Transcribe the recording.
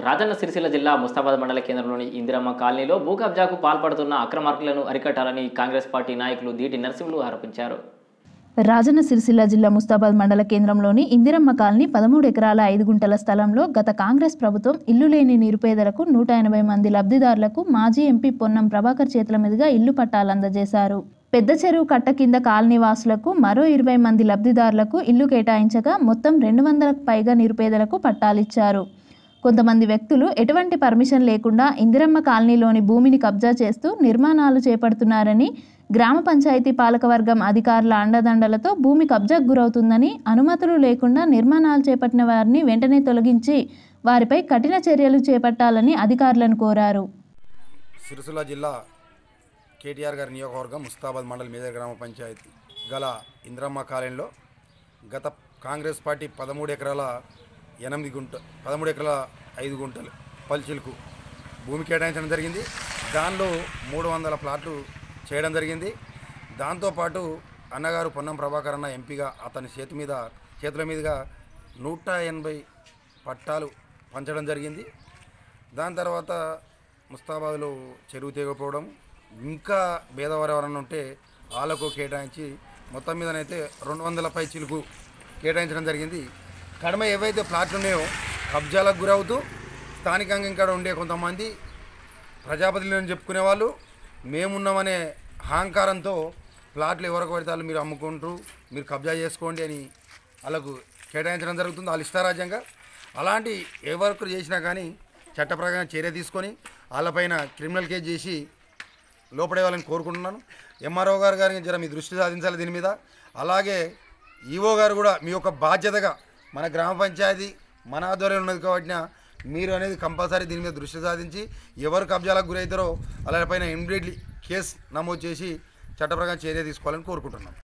రాజన్న సిరిసిల్ల జిల్లా ముస్తాబాద్ మండల కేంద్రంలోని ఇందిరమ్మ కాలనీలో భూ కబ్జాకు పాల్పడుతున్న అక్రమార్కులను అరికట్టాలని కాంగ్రెస్ పార్టీ నాయకులు దీటి నరసింహులు ఆరోపించారు రాజన్న సిరిసిల్ల జిల్లా ముస్తాబాద్ మండల కేంద్రంలోని ఇందిరమ్మ కాలనీ పదమూడు ఎకరాల ఐదు గుంటల స్థలంలో గత కాంగ్రెస్ ప్రభుత్వం ఇల్లు లేని నిరుపేదలకు నూట ఎనభై మంది లబ్ధిదారులకు మాజీ ఎంపీ పొన్నం ప్రభాకర్ చేతుల మీదుగా ఇల్లు పట్టాలు అందజేశారు పెద్ద చెరువు కట్ట కింద కాలనీ వాసులకు మరో ఇరవై మంది లబ్ధిదారులకు ఇల్లు కేటాయించగా మొత్తం రెండు వందలకు పైగా నిరుపేదలకు పట్టాలిచ్చారు కొంతమంది వ్యక్తులు ఎటువంటి పర్మిషన్ లేకుండా ఇందిరమ్మ కాలనీలోని భూమిని కబ్జా చేస్తూ నిర్మాణాలు చేపడుతున్నారని గ్రామ పంచాయతీ పాలకవర్గం అధికారుల అండదండలతో భూమి కబ్జాకు గురవుతుందని అనుమతులు లేకుండా నిర్మాణాలు చేపట్టిన వారిని వెంటనే తొలగించి వారిపై కఠిన చర్యలు చేపట్టాలని అధికారులను కోరారు సిరిసిల్ల జిల్లా కేటీఆర్ గారి నియోజకవర్గం ముస్తాబాద్ మండల్ మీద గ్రామ పంచాయతీ గల ఇంద్రమ్మ కాలనీలో గత కాంగ్రెస్ పార్టీ పదమూడు ఎకరాల ఎనిమిది గుంట పదమూడు ఎకరాల ఐదు గుంటలు పల్చిలకు భూమి కేటాయించడం జరిగింది దానిలో మూడు వందల ప్లాట్లు చేయడం జరిగింది దాంతోపాటు అన్నగారు పొన్నం ప్రభాకర్ అన్న ఎంపీగా అతని చేతి మీద చేతుల మీదుగా నూట ఎనభై పట్టాలు పంచడం జరిగింది దాని తర్వాత ముస్తాబాద్లో చెరువు తెగపోవడం ఇంకా భేదవారు ఎవరన్నా ఉంటే వాళ్ళకు కేటాయించి మొత్తం మీదనైతే రెండు వందల పై చిలుకు కేటాయించడం జరిగింది కడమ ఏవైతే ప్లాట్లు ఉన్నాయో కబ్జాలకు గురవుతూ స్థానికంగా ఇక్కడ ఉండే కొంతమంది ప్రజాపతిని చెప్పుకునే వాళ్ళు మేమున్నామనే అహంకారంతో ప్లాట్లు ఎవరికి పడితే వాళ్ళు మీరు అమ్ముకుంటారు మీరు కబ్జా చేసుకోండి అని వాళ్ళకు కేటాయించడం జరుగుతుంది వాళ్ళు ఇష్టారాజ్యంగా అలాంటి ఎవరికి చేసినా కానీ చట్ట ప్రకారం చర్య తీసుకొని వాళ్ళపైన క్రిమినల్ కేసు చేసి లోపడే వాళ్ళని కోరుకుంటున్నాను ఎంఆర్ఓ గారు గారిని జర మీ దృష్టి సాధించాలి దీని మీద అలాగే ఈఓ గారు కూడా మీ యొక్క బాధ్యతగా మన గ్రామ పంచాయతీ మన ఆధ్వర్యంలో ఉన్నది కాబట్టి మీరు అనేది కంపల్సరీ దీని మీద దృష్టి సాధించి ఎవరు కబ్జాలకు గురవుతారో వాళ్ళపైన ఇమ్మీడియట్లీ కేసు నమోదు చేసి చట్ట ప్రకారం చర్య తీసుకోవాలని కోరుకుంటున్నాం